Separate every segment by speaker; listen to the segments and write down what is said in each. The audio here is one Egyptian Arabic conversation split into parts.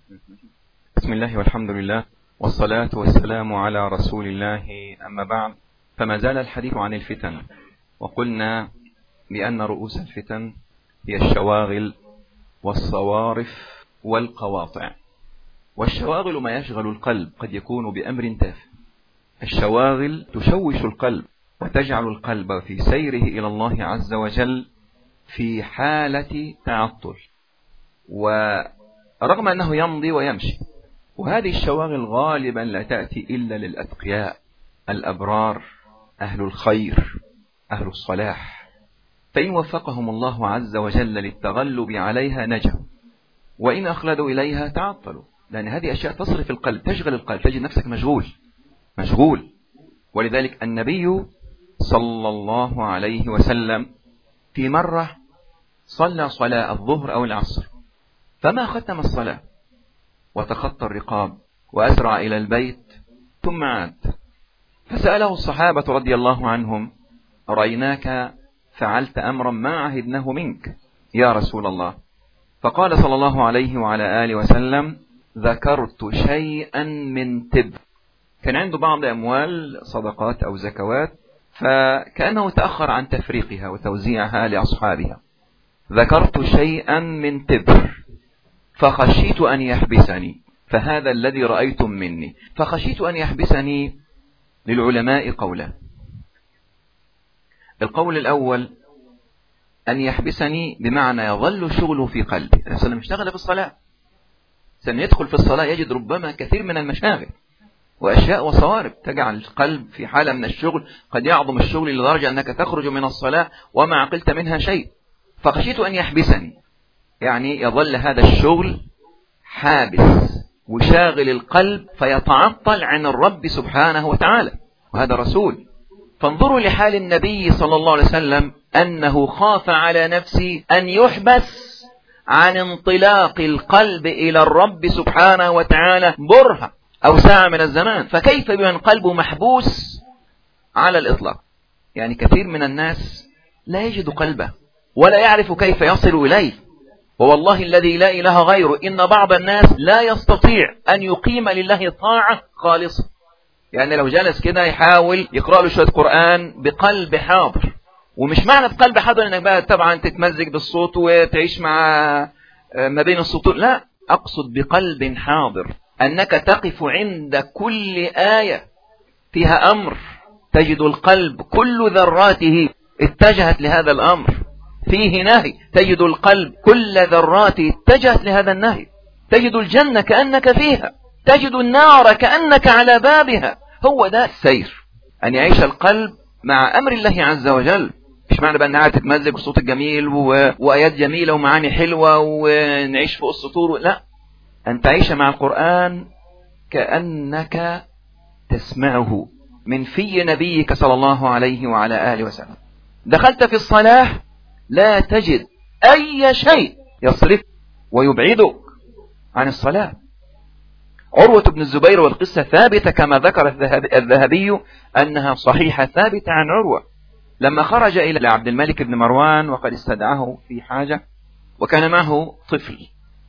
Speaker 1: بسم الله والحمد لله والصلاة والسلام على رسول الله أما بعد فما زال الحديث عن الفتن وقلنا بأن رؤوس الفتن هي الشواغل والصوارف والقواطع والشواغل ما يشغل القلب قد يكون بأمر تافه الشواغل تشوش القلب وتجعل القلب في سيره إلى الله عز وجل في حالة تعطل ورغم أنه يمضي ويمشي وهذه الشواغل غالبا لا تأتي إلا للأتقياء الأبرار أهل الخير أهل الصلاح فإن وفقهم الله عز وجل للتغلب عليها نجوا وإن أخلدوا إليها تعطلوا لأن هذه أشياء تصرف القلب تشغل القلب تجد نفسك مشغول مشغول ولذلك النبي صلى الله عليه وسلم في مرة صلى صلاة الظهر أو العصر فما ختم الصلاة وتخطى الرقاب وأسرع إلى البيت ثم عاد فسأله الصحابة رضي الله عنهم رأيناك فعلت أمرا ما عهدناه منك يا رسول الله فقال صلى الله عليه وعلى آله وسلم ذكرت شيئا من تب كان عنده بعض أموال صدقات أو زكوات فكأنه تأخر عن تفريقها وتوزيعها لأصحابها ذكرت شيئا من تبر فخشيت أن يحبسني فهذا الذي رأيتم مني فخشيت أن يحبسني للعلماء قولا القول الأول أن يحبسني بمعنى يظل شغله في قلبي النبي صلى الله عليه وسلم اشتغل في الصلاة سنيدخل في الصلاة يجد ربما كثير من المشاغل وأشياء وصوارب تجعل القلب في حالة من الشغل قد يعظم الشغل لدرجة أنك تخرج من الصلاة وما عقلت منها شيء فخشيت أن يحبسني يعني يظل هذا الشغل حابس وشاغل القلب فيتعطل عن الرب سبحانه وتعالى وهذا رسول فانظروا لحال النبي صلى الله عليه وسلم أنه خاف على نفسه أن يحبس عن انطلاق القلب إلى الرب سبحانه وتعالى برهة أو ساعة من الزمان فكيف بمن قلبه محبوس على الإطلاق يعني كثير من الناس لا يجد قلبه ولا يعرف كيف يصل إليه ووالله الذي لا إله غيره إن بعض الناس لا يستطيع أن يقيم لله طاعة خالصة يعني لو جلس كده يحاول يقرأ له شوية قرآن بقلب حاضر ومش معنى بقلب حاضر انك بقى طبعا تتمزج بالصوت وتعيش مع ما بين السطور لا أقصد بقلب حاضر أنك تقف عند كل آية فيها أمر تجد القلب كل ذراته اتجهت لهذا الأمر فيه نهي تجد القلب كل ذراته اتجهت لهذا النهي تجد الجنة كأنك فيها تجد النار كأنك على بابها هو ده السير أن يعيش القلب مع أمر الله عز وجل مش معنى بقى انها تتمزج والصوت الجميل و... وآيات جميلة ومعاني حلوة ونعيش فوق السطور لا أن تعيش مع القرآن كأنك تسمعه من في نبيك صلى الله عليه وعلى آله وسلم دخلت في الصلاة لا تجد أي شيء يصرف ويبعدك عن الصلاة عروة بن الزبير والقصة ثابتة كما ذكر الذهبي أنها صحيحة ثابتة عن عروة لما خرج إلى عبد الملك بن مروان وقد استدعاه في حاجة وكان معه طفل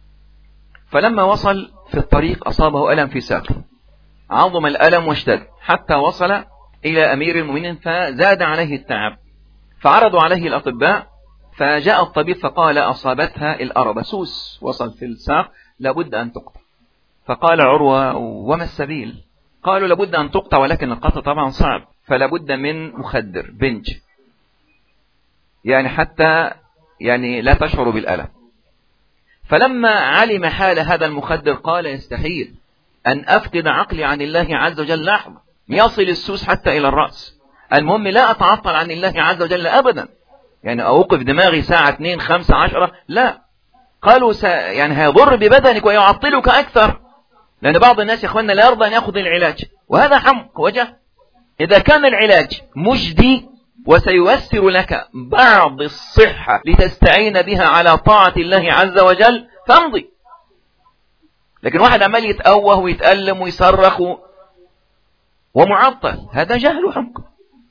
Speaker 1: فلما وصل في الطريق أصابه ألم في ساقه عظم الألم واشتد حتى وصل إلى أمير المؤمنين فزاد عليه التعب فعرضوا عليه الأطباء فجاء الطبيب فقال أصابتها الأربسوس وصل في الساق لابد أن تقطع فقال عروة وما السبيل قالوا لابد أن تقطع ولكن القطع طبعا صعب فلابد من مخدر بنج يعني حتى يعني لا تشعر بالألم فلما علم حال هذا المخدر قال يستحيل أن أفقد عقلي عن الله عز وجل لحظة يصل السوس حتى إلى الرأس المهم لا أتعطل عن الله عز وجل أبدا يعني أوقف دماغي ساعة اثنين خمسة عشرة لا قالوا س... يعني هيضر ببدنك ويعطلك أكثر لأن بعض الناس يا أخوانا لا يرضى أن يأخذ العلاج وهذا حمق وجه إذا كان العلاج مجدي وسييسر لك بعض الصحة لتستعين بها على طاعة الله عز وجل فامضي لكن واحد عمال يتأوه ويتألم ويصرخ ومعطل هذا جهل وحمق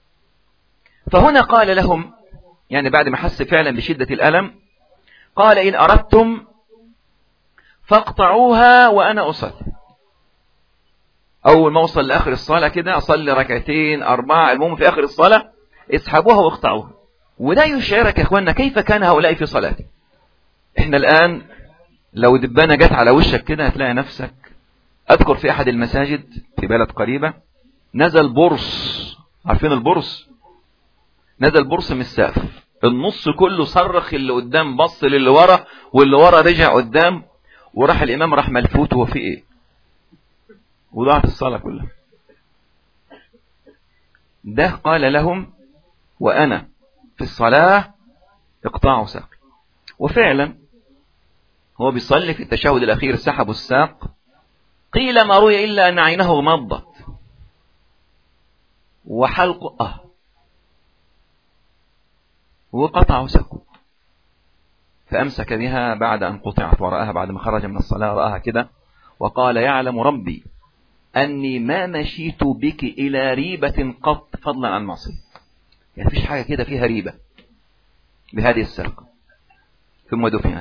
Speaker 1: فهنا قال لهم يعني بعد ما حس فعلا بشدة الألم قال إن أردتم فاقطعوها وأنا أصلي أول ما أوصل لآخر الصلاة كده أصلي ركعتين أربعة المهم في آخر الصلاة اسحبوها واقطعوها وده يشعرك يا إخواننا كيف كان هؤلاء في صلاته إحنا الآن لو دبانة جت على وشك كده هتلاقي نفسك أذكر في أحد المساجد في بلد قريبة نزل برص عارفين البرص نزل برص من السقف النص كله صرخ اللي قدام بص للي ورا واللي ورا رجع قدام وراح الإمام راح ملفوت هو في إيه وضاعت الصلاة كلها ده قال لهم وأنا في الصلاة اقطعوا ساقي وفعلا هو بيصلي في التشهد الأخير سحبوا الساق قيل ما روي إلا أن عينه غمضت وحلقه أه وقطعوا ساقه فأمسك بها بعد أن قطعت ورآها بعد ما خرج من الصلاة رآها كده وقال يعلم ربي أني ما مشيت بك إلى ريبة قط فضلا عن معصية يعني فيش حاجة كده فيها ريبة بهذه السرقة ثم دفنت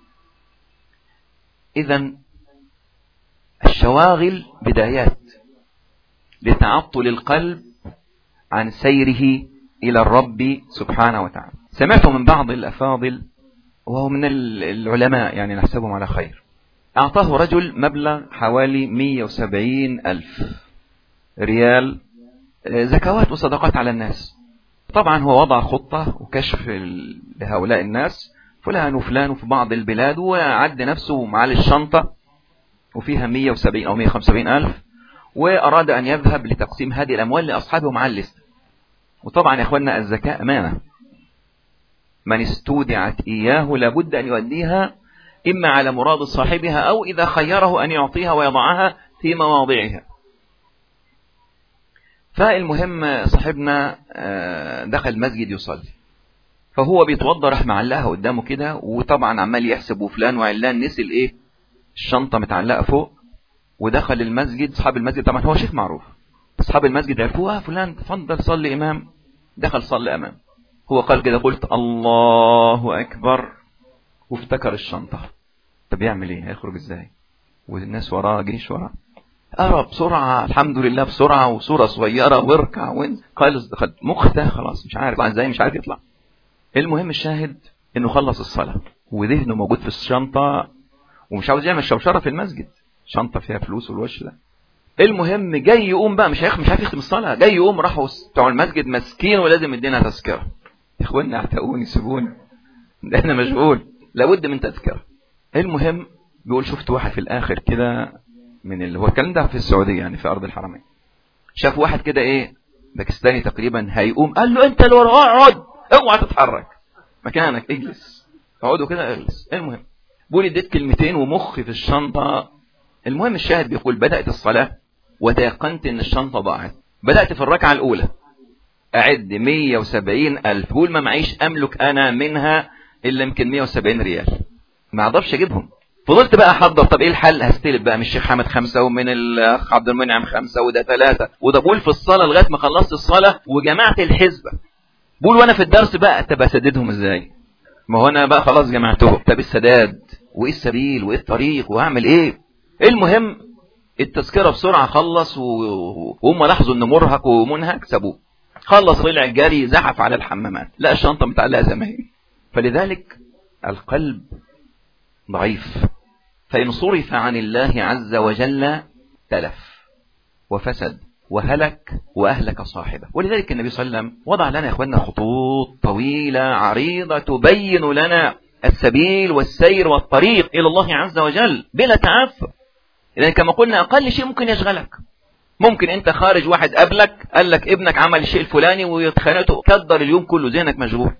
Speaker 1: إذا الشواغل بدايات لتعطل القلب عن سيره إلى الرب سبحانه وتعالى سمعت من بعض الأفاضل وهو من العلماء يعني نحسبهم على خير أعطاه رجل مبلغ حوالي 170 ألف ريال آه، زكوات وصدقات على الناس طبعا هو وضع خطة وكشف لهؤلاء الناس فلان وفلان في بعض البلاد وعد نفسه مع الشنطة وفيها 170 أو 175 ألف وأراد أن يذهب لتقسيم هذه الأموال لأصحابه مع الليست وطبعا يا أخوانا الزكاة أمانة من استودعت إياه لابد أن يؤديها إما على مراد صاحبها أو إذا خيره أن يعطيها ويضعها في مواضعها فالمهم صاحبنا آه، دخل المسجد يصلي فهو بيتوضى راح معلقها قدامه كده وطبعا عمال يحسب وفلان وعلان نسي الايه الشنطه متعلقه فوق ودخل المسجد اصحاب المسجد طبعا هو شيخ معروف اصحاب المسجد عرفوها فلان تفضل صلي امام دخل صلي امام هو قال كده قلت الله اكبر وافتكر الشنطة طب يعمل ايه هيخرج ازاي والناس وراه جيش وراه ارى بسرعة الحمد لله بسرعة وصورة صغيرة واركع وين قال مخ ده خلاص مش عارف ازاي مش عارف يطلع المهم الشاهد انه خلص الصلاة وذهنه موجود في الشنطة ومش عاوز يعمل شوشرة في المسجد شنطة فيها فلوس والوش ده المهم جاي يقوم بقى مش هيخ مش عارف يختم الصلاة جاي يقوم راحوا بتوع المسجد مسكين ولازم يدينا تذكرة اخوانا اعتقوني سيبوني ده انا مشغول لابد من تذكرة المهم بيقول شفت واحد في الاخر كده من اللي هو الكلام ده في السعودية يعني في ارض الحرمين شاف واحد كده ايه باكستاني تقريبا هيقوم قال له انت اللي ورا اقعد اوعى تتحرك مكانك اجلس اقعدوا كده اجلس المهم بيقول اديت كلمتين ومخي في الشنطة المهم الشاهد بيقول بدأت الصلاة وتيقنت ان الشنطة ضاعت بدأت في الركعة الاولى اعد 170 الف بقول ما معيش املك انا منها الا يمكن 170 ريال ما اقدرش اجيبهم فضلت بقى احضر طب ايه الحل هستلف بقى من الشيخ حامد خمسة ومن الاخ عبد المنعم خمسة وده ثلاثة وده بقول في الصلاة لغاية ما خلصت الصلاة وجمعت الحزبة بقول وانا في الدرس بقى طب اسددهم ازاي ما هو انا بقى خلاص جمعتهم طب السداد وايه السبيل وايه الطريق واعمل ايه المهم التذكرة بسرعة خلص وهم لاحظوا انه مرهق ومنهك سابوه خلص طلع جري زحف على الحمامات لا الشنطة متعلقة زي ما هي فلذلك القلب ضعيف فإن صرف عن الله عز وجل تلف وفسد وهلك وأهلك صاحبه ولذلك النبي صلى الله عليه وسلم وضع لنا يا أخواننا خطوط طويلة عريضة تبين لنا السبيل والسير والطريق إلى الله عز وجل بلا تعثر إذا كما قلنا أقل شيء ممكن يشغلك ممكن أنت خارج واحد قبلك قال لك ابنك عمل الشيء الفلاني ويتخانقوا كدر اليوم كله ذهنك مشغول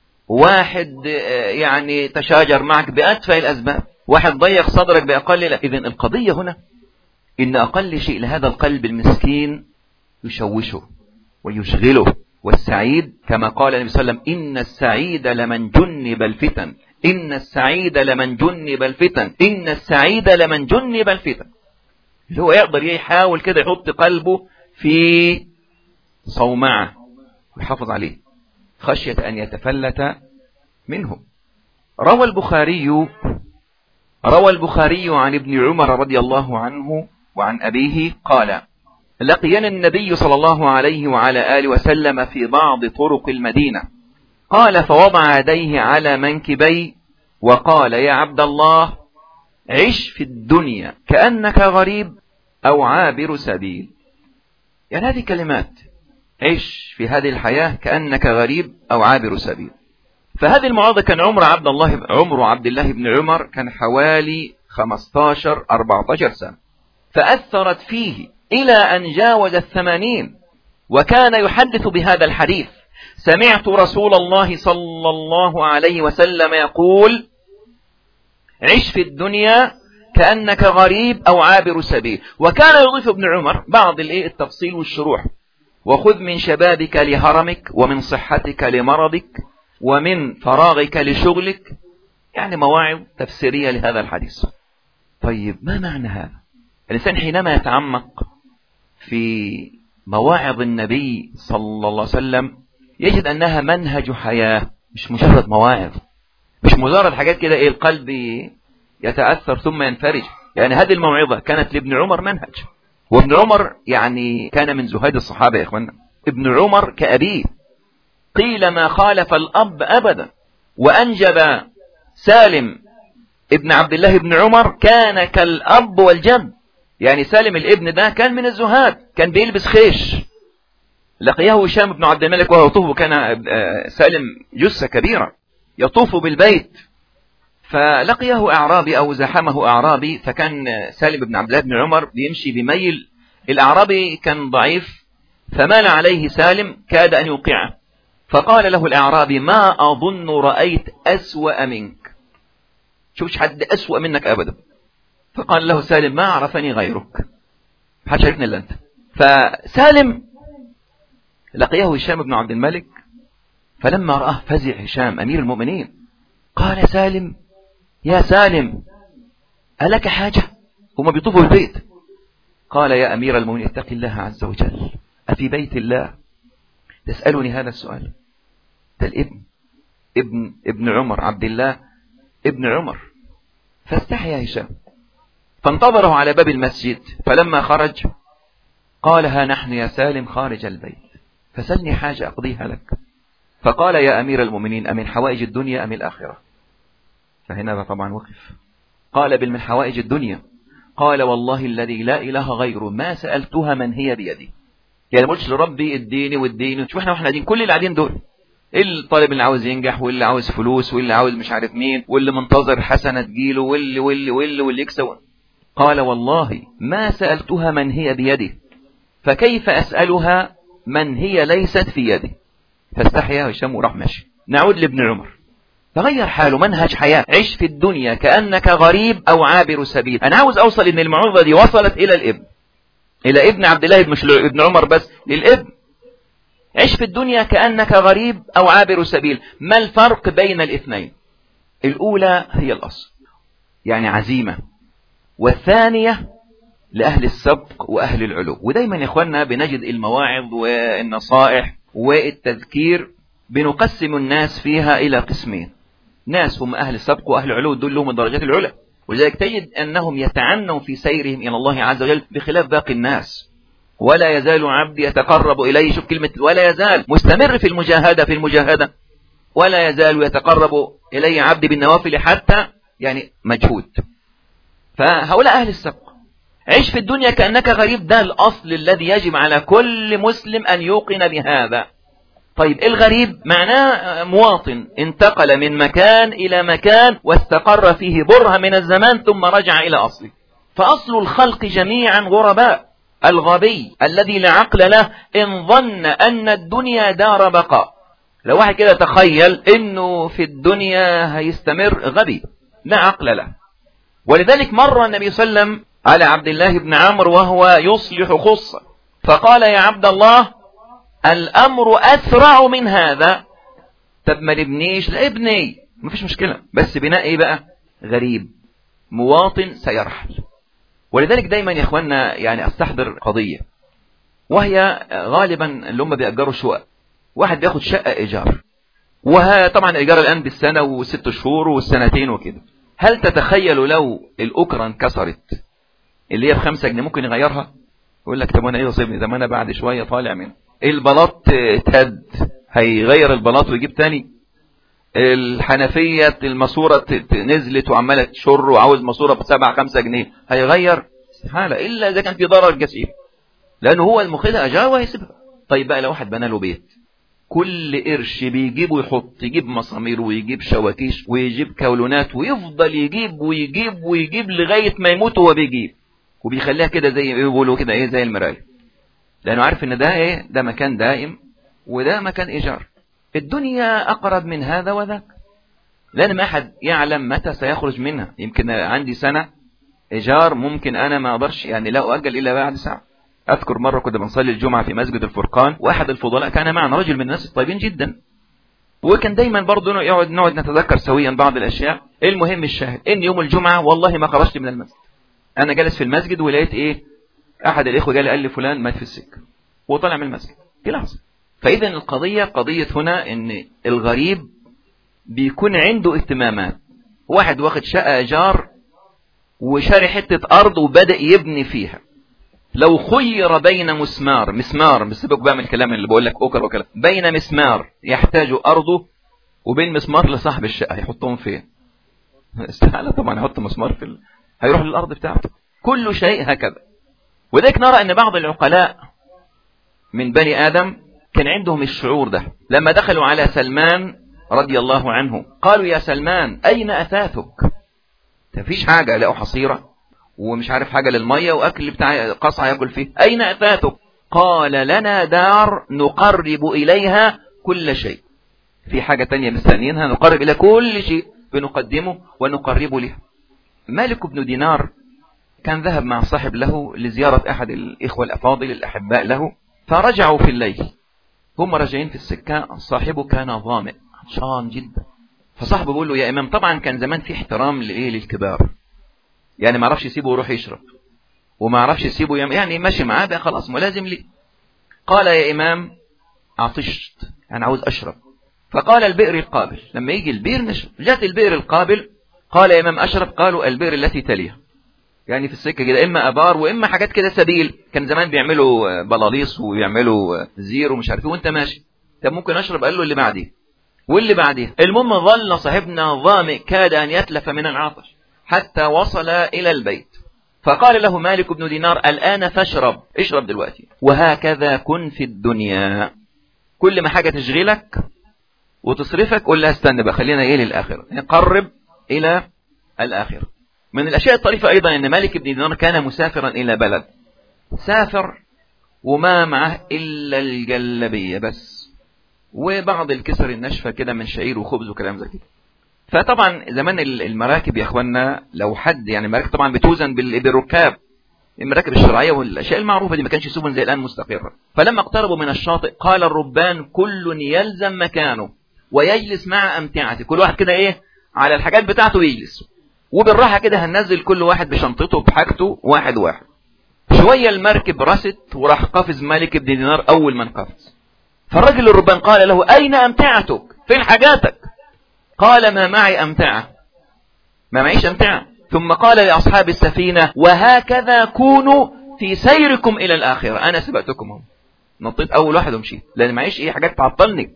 Speaker 1: واحد يعني تشاجر معك بأتفه الأسباب واحد ضيق صدرك بأقل لا إذن القضية هنا إن أقل شيء لهذا القلب المسكين يشوشه ويشغله والسعيد كما قال النبي صلى الله عليه وسلم إن السعيد لمن جنب الفتن إن السعيد لمن جنب الفتن إن السعيد لمن جنب الفتن اللي هو يقدر يحاول كده يحط قلبه في صومعة ويحافظ عليه خشية أن يتفلت منه روى البخاري روى البخاري عن ابن عمر رضي الله عنه وعن أبيه قال لقينا النبي صلى الله عليه وعلى آله وسلم في بعض طرق المدينة قال فوضع يديه على منكبي وقال يا عبد الله عش في الدنيا كأنك غريب أو عابر سبيل يعني هذه كلمات عش في هذه الحياة كأنك غريب أو عابر سبيل فهذه المعاضة كان عمر عبد الله عمر عبد الله بن عمر كان حوالي 15 14 سنة فأثرت فيه إلى أن جاوز الثمانين وكان يحدث بهذا الحديث سمعت رسول الله صلى الله عليه وسلم يقول عش في الدنيا كأنك غريب أو عابر سبيل وكان يضيف ابن عمر بعض التفصيل والشروح وخذ من شبابك لهرمك ومن صحتك لمرضك ومن فراغك لشغلك يعني مواعظ تفسيرية لهذا الحديث طيب ما معنى هذا الإنسان حينما يتعمق في مواعظ النبي صلى الله عليه وسلم يجد أنها منهج حياة مش مجرد مواعظ مش مجرد حاجات كده إيه القلب يتأثر ثم ينفرج يعني هذه الموعظة كانت لابن عمر منهج وابن عمر يعني كان من زهاد الصحابة يا إخوانا ابن عمر كأبيه قيل ما خالف الأب أبدا وأنجب سالم ابن عبد الله بن عمر كان كالأب والجد يعني سالم الابن ده كان من الزهاد كان بيلبس خيش لقيه هشام بن عبد الملك وهو يطوف كان آه، سالم جثة كبيرة يطوف بالبيت فلقيه أعرابي أو زحمه أعرابي فكان سالم بن عبد الله بن عمر بيمشي بميل الأعرابي كان ضعيف فمال عليه سالم كاد أن يوقعه فقال له الأعرابي ما أظن رأيت أسوأ منك شوفش حد أسوأ منك أبدا فقال له سالم ما عرفني غيرك حد شايفني إلا أنت فسالم لقيه هشام بن عبد الملك فلما رآه فزع هشام أمير المؤمنين قال سالم يا سالم ألك حاجة هما بيطوفوا البيت قال يا أمير المؤمنين اتق الله عز وجل أفي بيت الله تسألني هذا السؤال ده الابن ابن ابن عمر عبد الله ابن عمر فاستحيا هشام فانتظره على باب المسجد فلما خرج قال ها نحن يا سالم خارج البيت فسلني حاجة أقضيها لك فقال يا أمير المؤمنين أمن حوائج الدنيا أم الآخرة فهنا طبعا وقف قال بل من حوائج الدنيا قال والله الذي لا إله غيره ما سألتها من هي بيدي يعني ما قلتش لربي اديني واديني شوف احنا واحنا قاعدين كل اللي قاعدين دول الطالب اللي عاوز ينجح واللي عاوز فلوس واللي عاوز مش عارف مين واللي منتظر حسنة تجيله واللي واللي واللي واللي يكسب قال والله ما سألتها من هي بيده فكيف أسألها من هي ليست في يدي فاستحيا هشام وراح ماشي نعود لابن عمر تغير حاله منهج حياة عش في الدنيا كأنك غريب أو عابر سبيل أنا عاوز أوصل إن المعوضة دي وصلت إلى الابن إلى ابن عبد الله مش ابن عمر بس للابن عش في الدنيا كأنك غريب أو عابر سبيل ما الفرق بين الاثنين الأولى هي الأصل يعني عزيمة والثانية لأهل السبق وأهل العلو ودايما يا إخواننا بنجد المواعظ والنصائح والتذكير بنقسم الناس فيها إلى قسمين ناس هم أهل السبق وأهل العلو دول لهم الدرجات العلى ولذلك تجد أنهم يتعنوا في سيرهم إلى الله عز وجل بخلاف باقي الناس ولا يزال عبدي يتقرب إليه شوف كلمة ولا يزال مستمر في المجاهدة في المجاهدة ولا يزال يتقرب إلي عبدي بالنوافل حتى يعني مجهود فهؤلاء أهل السبق عيش في الدنيا كأنك غريب ده الأصل الذي يجب على كل مسلم أن يوقن بهذا طيب الغريب معناه مواطن انتقل من مكان إلى مكان واستقر فيه برهة من الزمان ثم رجع إلى أصله فأصل الخلق جميعا غرباء الغبي الذي لا عقل له إن ظن أن الدنيا دار بقاء لو واحد كده تخيل إنه في الدنيا هيستمر غبي لا عقل له ولذلك مر النبي صلى الله عليه وسلم على عبد الله بن عمرو وهو يصلح خصة فقال يا عبد الله الأمر أسرع من هذا طب ما نبنيش لا ابني مفيش مشكلة بس بناء ايه بقى غريب مواطن سيرحل ولذلك دايما يا اخوانا يعني استحضر قضية وهي غالبا اللي هم بيأجروا شقق واحد بياخد شقة ايجار وها طبعا الايجار الان بالسنة وست شهور والسنتين وكده هل تتخيل لو الأكرة انكسرت اللي هي بخمسة جنيه ممكن يغيرها يقول لك طب انا ايه يصيبني ده ما انا بعد شوية طالع منه البلاط تهد هيغير البلاط ويجيب تاني الحنفية الماسورة نزلت وعمالة تشر وعاوز ماسورة بسبعة خمسة جنيه هيغير استحالة إلا إذا كان في ضرر جسيم لأنه هو المخدها أجار وهيسيبها طيب بقى لو واحد بنى له بيت كل قرش بيجيبه يحط يجيب مسامير ويجيب شواكيش ويجيب كولونات ويفضل يجيب ويجيب ويجيب لغاية ما يموت وهو بيجيب وبيخليها كده زي بيقولوا كده ايه زي المراية لانه عارف ان ده ايه ده مكان دائم وده مكان ايجار الدنيا اقرب من هذا وذاك لان ما احد يعلم متى سيخرج منها يمكن عندي سنة ايجار ممكن انا ما اقدرش يعني لا اؤجل الا بعد ساعة اذكر مرة كنا بنصلي الجمعة في مسجد الفرقان واحد الفضلاء كان معنا رجل من الناس الطيبين جدا وكان دايما برضه يقعد نقعد نتذكر سويا بعض الاشياء المهم الشاهد ان يوم الجمعة والله ما خرجت من المسجد انا جالس في المسجد ولقيت ايه احد الاخوه جالي قال لي فلان مات في السكه وطلع من المسجد في لحظه فاذا القضيه قضيه هنا ان الغريب بيكون عنده اهتمامات واحد واخد شقه ايجار وشاري حته ارض وبدا يبني فيها لو خير بين مسمار مسمار بسيبك بقى من الكلام اللي بقول لك اوكر وكلام بين مسمار يحتاج ارضه وبين مسمار لصاحب الشقه هيحطهم فين استحاله طبعا يحط مسمار في ال... هيروح للأرض بتاعته كل شيء هكذا وذلك نرى أن بعض العقلاء من بني آدم كان عندهم الشعور ده لما دخلوا على سلمان رضي الله عنه قالوا يا سلمان أين أثاثك مفيش حاجة لقوا حصيرة ومش عارف حاجة للمية وأكل بتاع قصع يأكل فيه أين أثاثك قال لنا دار نقرب إليها كل شيء في حاجة تانية مستنيينها نقرب إلى كل شيء بنقدمه ونقرب لها مالك بن دينار كان ذهب مع صاحب له لزيارة أحد الإخوة الأفاضل الأحباء له فرجعوا في الليل هم راجعين في السكة صاحبه كان ظامئ عطشان جدا فصاحبه بيقول له يا إمام طبعا كان زمان في احترام لإيه للكبار يعني ما عرفش يسيبه ويروح يشرب وما عرفش يسيبه يعني ماشي معاه بقى خلاص ملازم لي قال يا إمام عطشت أنا عاوز أشرب فقال البئر القابل لما يجي البئر نشرب جات البئر القابل قال يا إمام أشرف قالوا البئر التي تليها يعني في السكة كده إما أبار وإما حاجات كده سبيل كان زمان بيعملوا بلاليص ويعملوا زير ومش عارف وانت ماشي طب ممكن أشرب قال له اللي بعديه واللي بعديه المهم ظل صاحبنا ظامئ كاد أن يتلف من العطش حتى وصل إلى البيت فقال له مالك بن دينار الآن فاشرب اشرب دلوقتي وهكذا كن في الدنيا كل ما حاجة تشغلك وتصرفك قول لها استنى بقى خلينا ايه للآخرة نقرب إلى الآخرة من الأشياء الطريفة أيضا أن مالك بن دينار كان مسافرا إلى بلد سافر وما معه إلا الجلبية بس وبعض الكسر الناشفة كده من شعير وخبز وكلام زي كده فطبعا زمان المراكب يا اخوانا لو حد يعني المراكب طبعا بتوزن بالركاب المراكب الشرعية والأشياء المعروفة دي ما كانش سبن زي الآن مستقرة فلما اقتربوا من الشاطئ قال الربان كل يلزم مكانه ويجلس مع أمتعته كل واحد كده إيه على الحاجات بتاعته يجلس وبالراحة كده هننزل كل واحد بشنطته بحاجته واحد واحد شوية المركب رست وراح قافز مالك بن دينار أول من قفز فالرجل الربان قال له أين أمتعتك فين حاجاتك قال ما معي أمتعة ما معيش أمتعة ثم قال لأصحاب السفينة وهكذا كونوا في سيركم إلى الآخرة أنا سبقتكم هم نطيت أول واحد ومشيت لأن معيش إيه حاجات تعطلني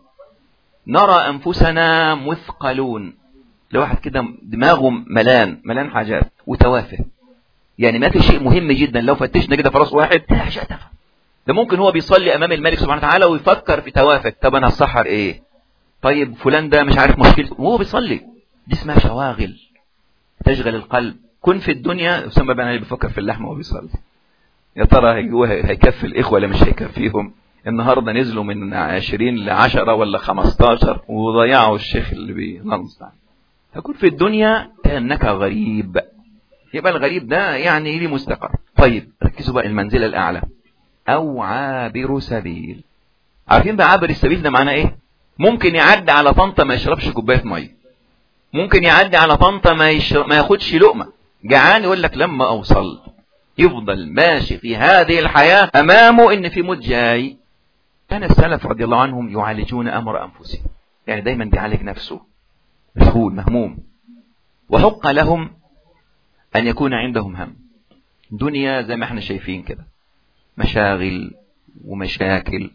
Speaker 1: نرى أنفسنا مثقلون لواحد كده دماغه ملان ملان حاجات وتوافه يعني ما في شيء مهم جدا لو فتشنا كده في راس واحد ده اشياء تافهه ده ممكن هو بيصلي امام الملك سبحانه وتعالى ويفكر في توافه طب انا هسحر ايه طيب فلان ده مش عارف مشكلته وهو بيصلي دي اسمها شواغل تشغل القلب كن في الدنيا اسامه بن علي بيفكر في اللحمه وهو بيصلي يا ترى هو هيكفي الاخوه ولا مش هيكفيهم النهارده نزلوا من 20 ل 10 ولا 15 وضيعوا الشيخ اللي بي الله المستعان تكون في الدنيا كأنك غريب يبقى الغريب ده يعني ليه مستقر طيب ركزوا بقى المنزلة الأعلى أو عابر سبيل عارفين بقى عابر السبيل ده معناه إيه ممكن يعدي على طنطا ما يشربش كوباية مية ممكن يعدي على طنطا ما, يشرب ما ياخدش لقمة جعان يقول لك لما أوصل يفضل ماشي في هذه الحياة أمامه إن في موت جاي كان السلف رضي الله عنهم يعالجون أمر أنفسهم يعني دايما بيعالج نفسه مشغول مهموم وحق لهم أن يكون عندهم هم دنيا زي ما احنا شايفين كده مشاغل ومشاكل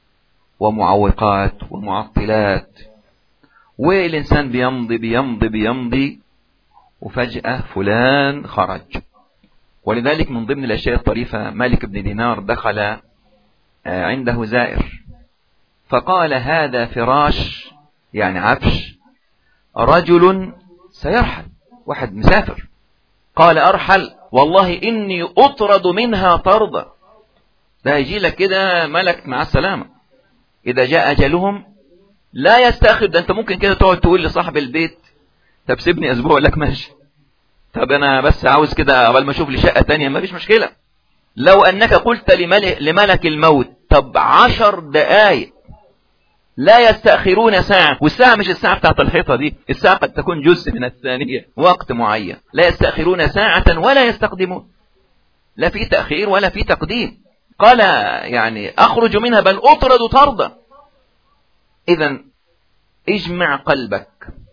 Speaker 1: ومعوقات ومعطلات والإنسان بيمضي بيمضي بيمضي وفجأة فلان خرج ولذلك من ضمن الأشياء الطريفة مالك بن دينار دخل آه، عنده زائر فقال هذا فراش يعني عفش رجل سيرحل واحد مسافر قال أرحل والله إني أطرد منها طردا ده يجي لك كده ملك مع السلامة إذا جاء أجلهم لا يستأخر ده أنت ممكن كده تقعد تقول لصاحب البيت طب سيبني أسبوع لك ماشي طب أنا بس عاوز كده قبل ما أشوف لي شقة تانية ما فيش مشكلة لو أنك قلت لملك, لملك الموت طب عشر دقايق لا يستأخرون ساعة والساعة مش الساعة بتاعت الحيطة دي الساعة قد تكون جزء من الثانية وقت معين لا يستأخرون ساعة ولا يستقدمون لا في تأخير ولا في تقديم قال يعني أخرج منها بل أطرد طردا إذا اجمع قلبك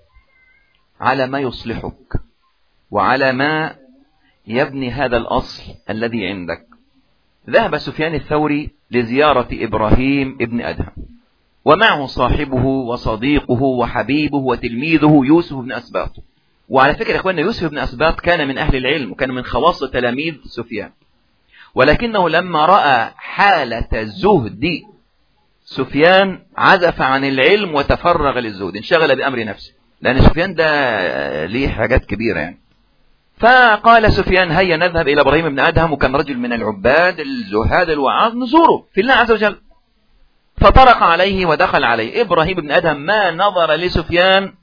Speaker 1: على ما يصلحك وعلى ما يبني هذا الأصل الذي عندك ذهب سفيان الثوري لزيارة إبراهيم ابن أدهم ومعه صاحبه وصديقه وحبيبه وتلميذه يوسف بن أسباط وعلى فكرة يا إخواننا يوسف بن أسباط كان من أهل العلم وكان من خواص تلاميذ سفيان ولكنه لما رأى حالة زهد سفيان عزف عن العلم وتفرغ للزهد انشغل بأمر نفسه لأن سفيان ده ليه حاجات كبيرة يعني فقال سفيان هيا نذهب إلى إبراهيم بن أدهم وكان رجل من العباد الزهاد الوعاظ نزوره في الله عز وجل فطرق عليه ودخل عليه إبراهيم بن أدهم ما نظر لسفيان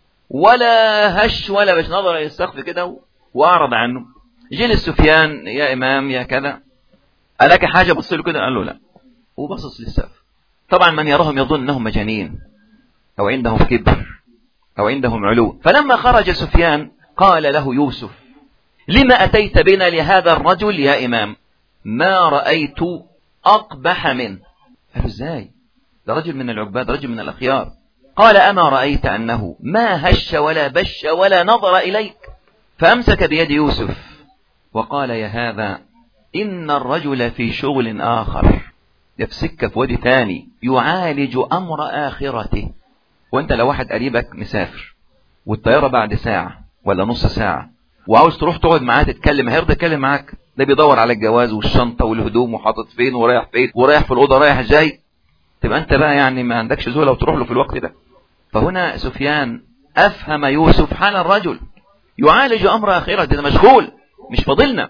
Speaker 1: ولا هش ولا بش نظر للسقف كده وأعرض عنه جلس سفيان يا إمام يا كذا ألاك حاجة بص له كده قال له لا وبصص للسقف طبعا من يراهم يظن أنهم مجانين أو عندهم كبر أو عندهم علو فلما خرج سفيان قال له يوسف لما أتيت بنا لهذا الرجل يا إمام ما رأيت أقبح منه قالوا ازاي ده رجل من العباد رجل من الأخيار قال أما رأيت أنه ما هش ولا بش ولا نظر إليك فأمسك بيد يوسف وقال يا هذا إن الرجل في شغل آخر يفسك في وادي ثاني يعالج أمر آخرته وانت لو واحد قريبك مسافر والطيارة بعد ساعة ولا نص ساعة وعاوز تروح تقعد معاه تتكلم هيرضى يتكلم معاك ده بيدور على الجواز والشنطة والهدوم وحاطط فين ورايح فين ورايح في الأوضة رايح جاي تبقى أنت بقى يعني ما عندكش زولة وتروح له في الوقت ده فهنا سفيان أفهم يوسف حال الرجل يعالج أمر آخرة ده مشغول مش فاضلنا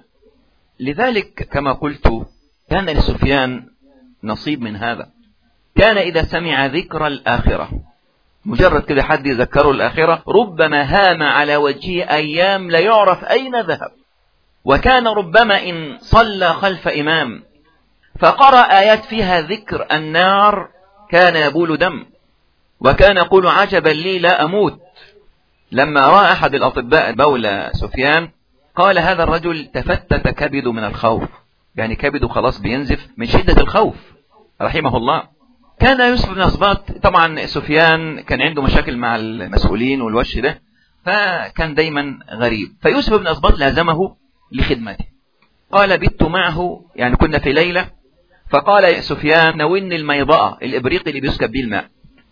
Speaker 1: لذلك كما قلت كان لسفيان نصيب من هذا كان إذا سمع ذكر الآخرة مجرد كده حد يذكره الآخرة ربما هام على وجهه أيام لا يعرف أين ذهب وكان ربما إن صلى خلف إمام فقرأ آيات فيها ذكر النار كان يبول دم وكان يقول عجبا لي لا أموت لما رأى أحد الأطباء بول سفيان قال هذا الرجل تفتت كبد من الخوف يعني كبده خلاص بينزف من شدة الخوف رحمه الله كان يوسف بن أصباط طبعا سفيان كان عنده مشاكل مع المسؤولين والوش ده فكان دايما غريب فيوسف بن أصباط لازمه لخدمته قال بت معه يعني كنا في ليلة فقال سفيان ناولني الميضاء الإبريق اللي بيسكب به الماء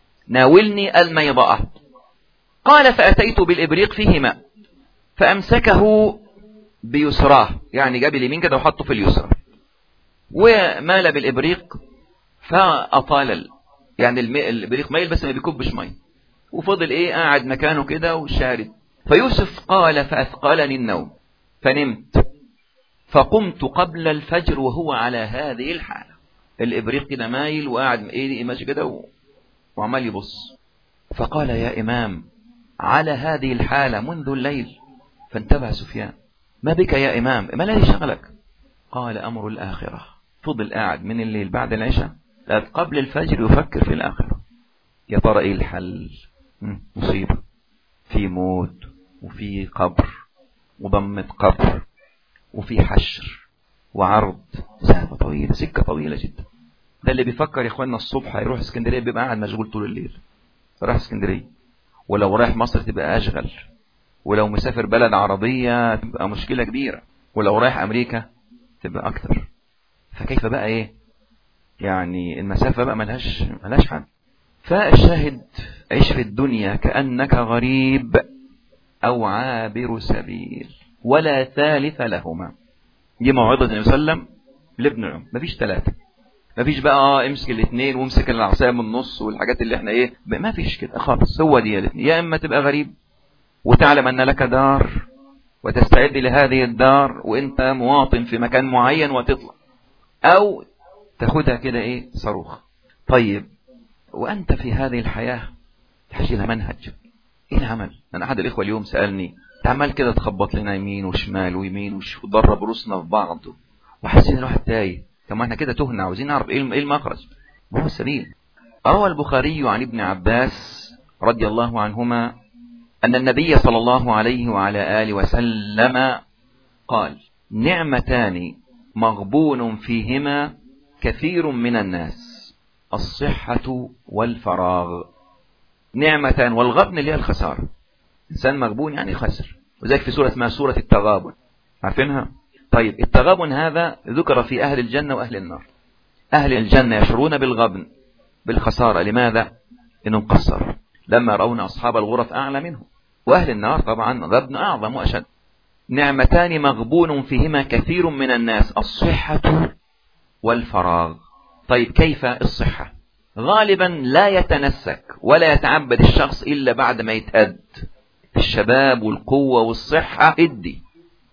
Speaker 1: ناولني الميضاء قال فأتيت بالإبريق فيه ماء فأمسكه بيسراه يعني جاب اليمين كده وحطه في اليسرى ومال بالإبريق فأطال يعني الإبريق ميل بس ما بيكبش مي وفضل ايه قاعد مكانه كده وشارد فيوسف قال فأثقلني النوم فنمت فقمت قبل الفجر وهو على هذه الحالة الإبريق كده مايل وقاعد ايه ماشي كده وعمال يبص فقال يا إمام على هذه الحالة منذ الليل فانتبه سفيان ما بك يا إمام ما الذي شغلك قال أمر الآخرة فضل قاعد من الليل بعد العشاء قبل الفجر يفكر في الآخرة يا ترى إيه الحل مصيبة في موت وفي قبر وضمة قبر وفي حشر وعرض مسافة طويلة سكة طويلة جدا ده اللي بيفكر يا اخوانا الصبح هيروح اسكندرية بيبقى قاعد مشغول طول الليل راح اسكندرية ولو رايح مصر تبقى اشغل ولو مسافر بلد عربية تبقى مشكلة كبيرة ولو رايح أمريكا تبقى أكتر فكيف بقى إيه يعني المسافة بقى ملهاش, ملهاش حد فالشاهد عيش في الدنيا كأنك غريب أو عابر سبيل ولا ثالث لهما دي موعظة النبي صلى الله عليه وسلم لابن عم مفيش ثلاثة مفيش بقى اه امسك الاثنين وامسك العصايه من النص والحاجات اللي احنا ايه ما فيش كده خالص هو دي الاثنين يا اما تبقى غريب وتعلم ان لك دار وتستعد لهذه الدار وانت مواطن في مكان معين وتطلع او تاخدها كده ايه صاروخ طيب وانت في هذه الحياه تحتاج الى منهج ايه العمل انا احد الاخوه اليوم سالني تعمل كده تخبط لنا يمين وشمال ويمين وضرب روسنا في بعض وحسينا الواحد تايه طب ما احنا كده تهنا عاوزين نعرف ايه ايه المخرج ما هو السبيل روى البخاري عن ابن عباس رضي الله عنهما أن النبي صلى الله عليه وعلى آله وسلم قال نعمتان مغبون فيهما كثير من الناس الصحة والفراغ نعمتان والغبن اللي هي الخسارة إنسان مغبون يعني خسر وذلك في سورة اسمها سورة التغابن عارفينها طيب التغابن هذا ذكر في أهل الجنة وأهل النار أهل الجنة يشعرون بالغبن بالخسارة لماذا؟ إنهم قصر لما رأون أصحاب الغرف أعلى منهم وأهل النار طبعا غبن أعظم وأشد نعمتان مغبون فيهما كثير من الناس الصحة والفراغ طيب كيف الصحة غالبا لا يتنسك ولا يتعبد الشخص إلا بعد ما يتهد الشباب والقوة والصحة ادي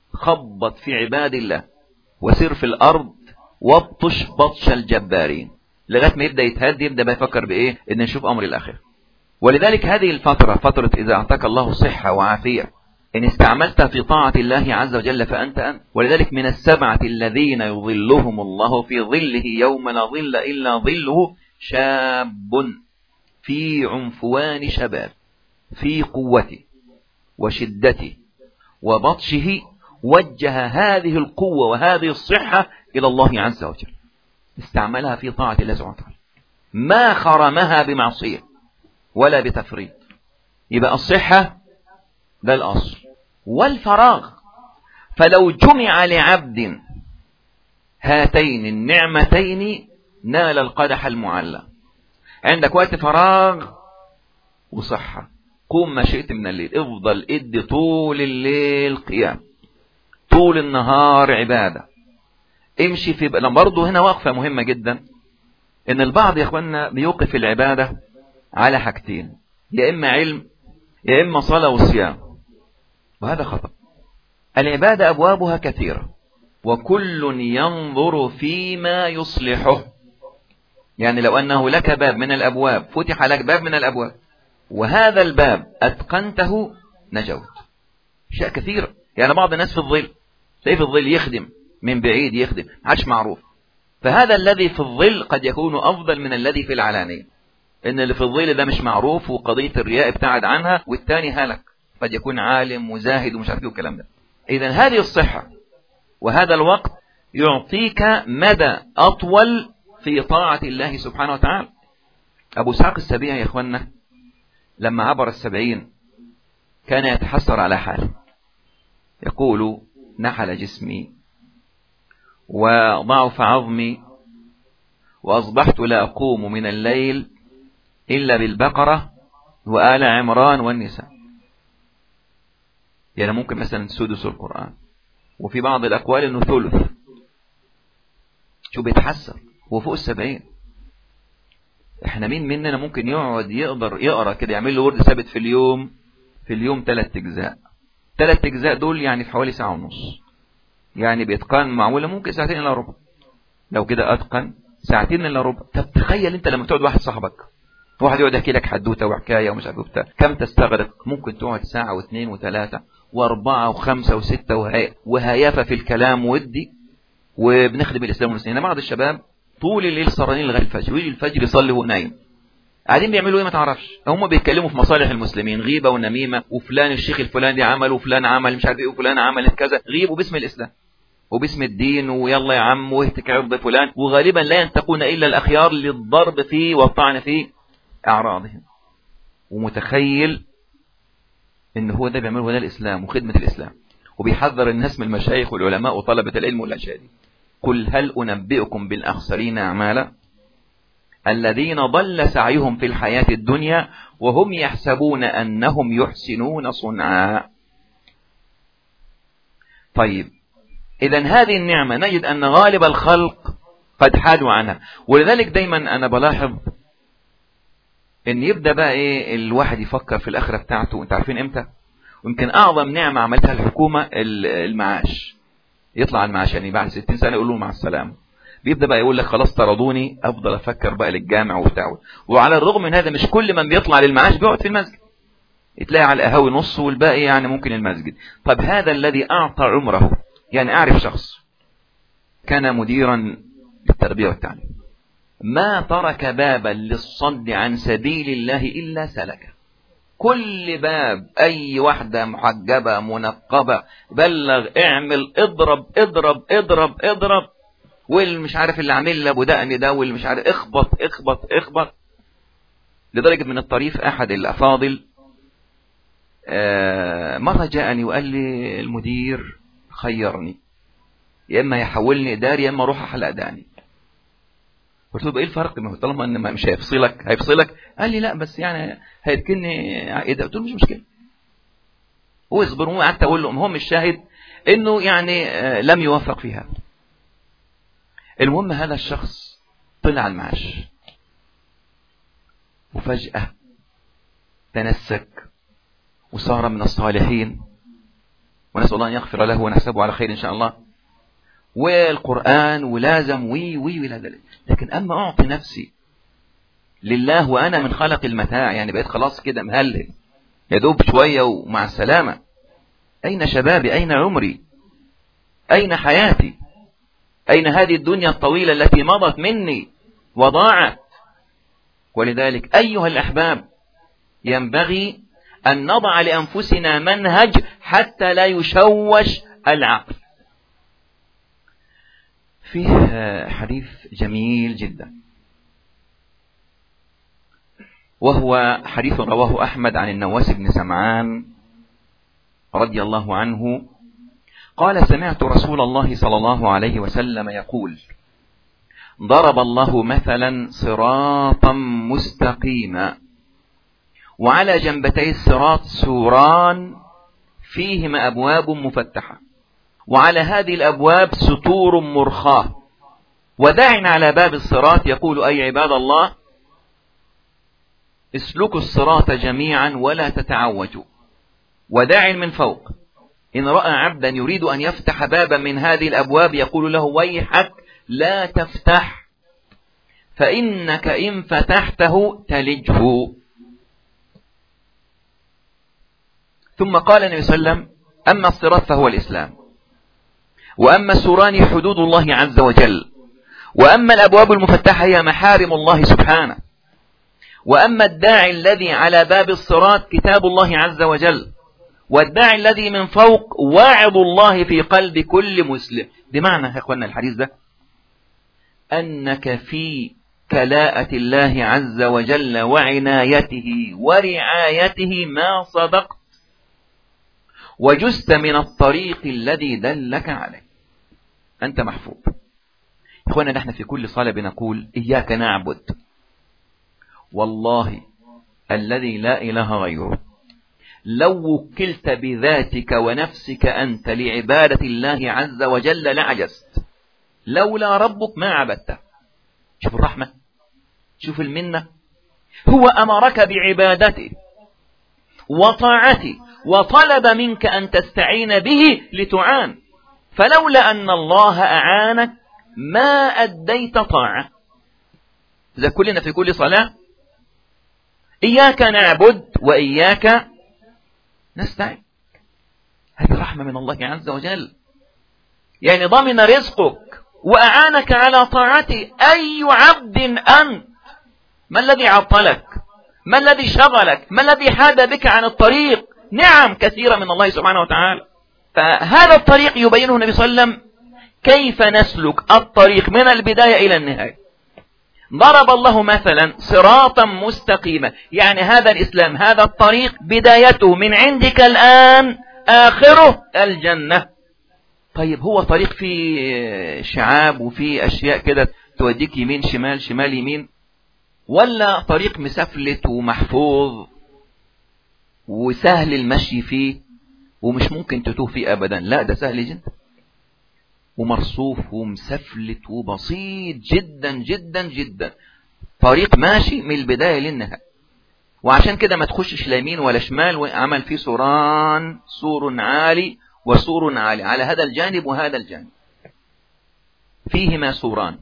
Speaker 1: خبط في عباد الله وسير في الأرض وابطش بطش الجبارين لغاية ما يبدأ يتهد يبدأ ما يفكر بإيه إن نشوف أمر الآخرة ولذلك هذه الفترة فترة إذا أعطاك الله صحة وعافية إن استعملتها في طاعة الله عز وجل فأنت أنت ولذلك من السبعة الذين يظلهم الله في ظله يوم لا ظل إلا ظله شاب في عنفوان شباب في قوته وشدته وبطشه وجه هذه القوة وهذه الصحة إلى الله عز وجل استعملها في طاعة الله سبحانه وتعالى ما خرمها بمعصية ولا بتفريط يبقى الصحة ده الأصل والفراغ فلو جمع لعبد هاتين النعمتين نال القدح المعلى عندك وقت فراغ وصحة قوم ما شئت من الليل افضل ادي طول الليل قيام طول النهار عبادة امشي في لما برضه هنا وقفة مهمة جدا ان البعض يا اخوانا بيوقف العبادة على حاجتين يا اما علم يا اما صلاة وصيام وهذا خطأ العبادة أبوابها كثيرة وكل ينظر فيما يصلحه يعني لو أنه لك باب من الأبواب فتح لك باب من الأبواب وهذا الباب أتقنته نجوت أشياء كثيرة يعني بعض الناس في الظل تلاقيه في الظل يخدم من بعيد يخدم عادش معروف فهذا الذي في الظل قد يكون أفضل من الذي في العلانية إن اللي في الظل ده مش معروف وقضية الرياء ابتعد عنها والتاني هلك قد يكون عالم وزاهد ومش عارف ايه والكلام ده اذا هذه الصحة وهذا الوقت يعطيك مدى اطول في طاعة الله سبحانه وتعالى ابو ساق السبيعي يا اخوانا لما عبر السبعين كان يتحسر على حاله يقول نحل جسمي وضعف عظمي وأصبحت لا أقوم من الليل إلا بالبقرة وآل عمران والنساء يعني ممكن مثلا سدس القرآن وفي بعض الأقوال أنه ثلث شو بيتحسر هو فوق السبعين احنا مين مننا ممكن يقعد يقدر يقرأ كده يعمل له ورد ثابت في اليوم في اليوم ثلاث اجزاء ثلاث اجزاء دول يعني في حوالي ساعة ونص يعني بإتقان معمولة ممكن ساعتين إلا ربع لو كده أتقن ساعتين إلا ربع طب تخيل أنت لما تقعد واحد صاحبك واحد يقعد يحكي لك حدوته وحكايه ومش عارف بتاع كم تستغرق ممكن تقعد ساعه واثنين وثلاثه واربعه وخمسه وسته وهي وهيافه في الكلام ودي وبنخدم الاسلام والمسلمين بعض الشباب طول الليل سهرانين لغايه الفجر ويجي الفجر يصلي وهو نايم قاعدين بيعملوا ايه ما تعرفش هم بيتكلموا في مصالح المسلمين غيبه ونميمه وفلان الشيخ الفلاني عمل وفلان عمل مش عارف ايه وفلان عملت كذا غيبوا باسم الاسلام وباسم الدين ويلا يا عم واهتك عرض فلان وغالبا لا ينتقون الا الاخيار للضرب فيه والطعن فيه اعراضهم ومتخيل ان هو ده بيعمله ده الاسلام وخدمة الاسلام وبيحذر الناس من المشايخ والعلماء وطلبة العلم والاشياء دي قل هل انبئكم بالاخسرين اعمالا الذين ضل سعيهم في الحياة الدنيا وهم يحسبون انهم يحسنون صنعا طيب اذا هذه النعمة نجد ان غالب الخلق قد حادوا عنها ولذلك دايما انا بلاحظ ان يبدأ بقى ايه الواحد يفكر في الاخرة بتاعته انت عارفين امتى ويمكن اعظم نعمة عملتها الحكومة المعاش يطلع المعاش يعني بعد 60 سنة يقول له مع السلامة بيبدأ بقى يقول لك خلاص طردوني افضل افكر بقى للجامع وبتاع وعلى الرغم من هذا مش كل من بيطلع للمعاش بيقعد في المسجد تلاقي على القهاوي نص والباقي يعني ممكن المسجد طب هذا الذي اعطى عمره يعني اعرف شخص كان مديرا للتربية والتعليم ما ترك بابا للصد عن سبيل الله إلا سلكه كل باب أي واحدة محجبة منقبة بلغ اعمل اضرب اضرب اضرب اضرب واللي مش عارف اللي عامل لابو دقن ده واللي مش عارف اخبط اخبط اخبط لدرجة من الطريف أحد الأفاضل آه مرة جاءني وقال لي المدير خيرني يا إما يحولني إداري يا إما أروح أحلق داني قلت له ايه الفرق ما هو طالما ان مش هيفصلك هيفصلك قال لي لا بس يعني هيركني ايه ده قلت له مش مشكله واصبر وقعدت اقول له هم الشاهد انه يعني لم يوفق في هذا المهم هذا الشخص طلع المعاش وفجأة تنسك وصار من الصالحين ونسأل الله أن يغفر له ونحسبه على خير إن شاء الله والقرآن ولازم وي وي ولا ذلك لكن أما أعطي نفسي لله وأنا من خلق المتاع يعني بقيت خلاص كده مهلل يدوب شوية ومع السلامة أين شبابي أين عمري أين حياتي أين هذه الدنيا الطويلة التي مضت مني وضاعت ولذلك أيها الأحباب ينبغي أن نضع لأنفسنا منهج حتى لا يشوش العقل فيه حديث جميل جدا وهو حديث رواه أحمد عن النواس بن سمعان رضي الله عنه قال سمعت رسول الله صلى الله عليه وسلم يقول ضرب الله مثلا صراطا مستقيما وعلى جنبتي الصراط سوران فيهما أبواب مفتحة وعلى هذه الأبواب سطور مرخاة وداع على باب الصراط يقول أي عباد الله اسلكوا الصراط جميعا ولا تتعوجوا وداع من فوق إن رأى عبدا يريد أن يفتح بابا من هذه الأبواب يقول له ويحك لا تفتح فإنك إن فتحته تلجه ثم قال النبي صلى الله عليه وسلم أما الصراط فهو الإسلام وأما السوران حدود الله عز وجل وأما الأبواب المفتحة هي محارم الله سبحانه وأما الداعي الذي على باب الصراط كتاب الله عز وجل والداعي الذي من فوق واعظ الله في قلب كل مسلم بمعنى يا اخوانا الحديث ده أنك في كلاءة الله عز وجل وعنايته ورعايته ما صدقت وجست من الطريق الذي دلك عليه أنت محفوظ إخوانا نحن في كل صلاة بنقول إياك نعبد والله الذي لا إله غيره لو وكلت بذاتك ونفسك أنت لعبادة الله عز وجل لعجزت لولا ربك ما عبدته شوف الرحمة شوف المنة هو أمرك بعبادته وطاعته وطلب منك أن تستعين به لتعان فلولا أن الله أعانك ما أديت طاعة إذا كلنا في كل صلاة إياك نعبد وإياك نستعين هذه رحمة من الله عز وجل يعني ضمن رزقك وأعانك على طاعته أي عبد أنت ما الذي عطلك ما الذي شغلك ما الذي حاد بك عن الطريق نعم كثيرة من الله سبحانه وتعالى فهذا الطريق يبينه النبي صلى الله عليه وسلم كيف نسلك الطريق من البداية إلى النهاية ضرب الله مثلا صراطا مستقيما يعني هذا الإسلام هذا الطريق بدايته من عندك الآن آخره الجنة طيب هو طريق فيه شعاب وفيه أشياء كده توديك يمين شمال شمال يمين ولا طريق مسفلت ومحفوظ وسهل المشي فيه ومش ممكن تتوه فيه أبدا لا ده سهل جدا ومرصوف ومسفلت وبسيط جدا جدا جدا طريق ماشي من البداية للنهاية وعشان كده ما تخشش لا يمين ولا شمال وعمل فيه سوران سور عالي وسور عالي على هذا الجانب وهذا الجانب فيهما سوران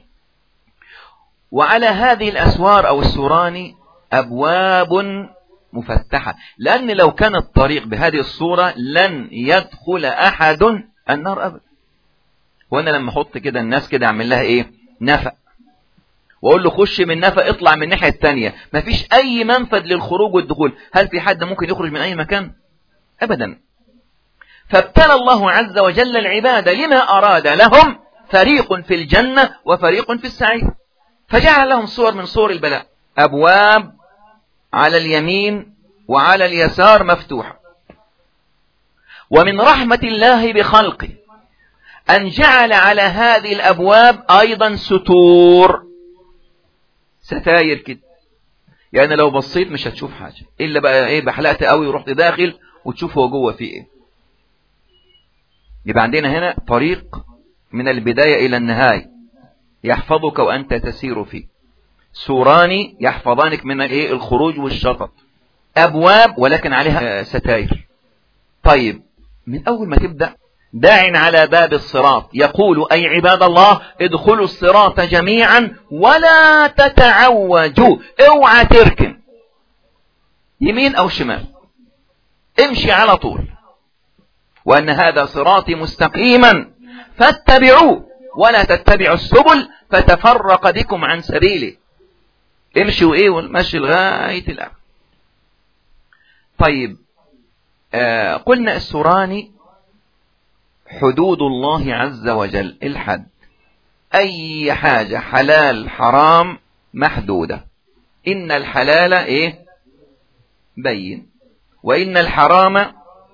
Speaker 1: وعلى هذه الأسوار أو السوران أبواب مفتحة لأن لو كان الطريق بهذه الصورة لن يدخل أحد النار أبدا وأنا لما أحط كده الناس كده أعمل لها إيه نفق واقول له خش من نفق اطلع من الناحيه الثانيه مفيش اي منفذ للخروج والدخول هل في حد ممكن يخرج من اي مكان ابدا فابتلى الله عز وجل العباد لما اراد لهم فريق في الجنه وفريق في السعير فجعل لهم صور من صور البلاء ابواب على اليمين وعلى اليسار مفتوحه ومن رحمه الله بخلقه أن جعل على هذه الأبواب أيضا ستور ستاير كده يعني لو بصيت مش هتشوف حاجة إلا بقى إيه بحلقت قوي ورحت داخل وتشوف هو جوه فيه إيه يبقى عندنا هنا طريق من البداية إلى النهاية يحفظك وأنت تسير فيه سوران يحفظانك من الايه الخروج والشطط أبواب ولكن عليها ستاير طيب من أول ما تبدأ داع على باب الصراط يقول أي عباد الله ادخلوا الصراط جميعا ولا تتعوجوا اوعى تركن يمين أو شمال امشي على طول وأن هذا صراطي مستقيما فاتبعوه ولا تتبعوا السبل فتفرق بكم عن سبيله امشوا ايه والمشي لغاية الآن طيب آه قلنا السوراني حدود الله عز وجل الحد أي حاجة حلال حرام محدودة إن الحلال إيه بين وإن الحرام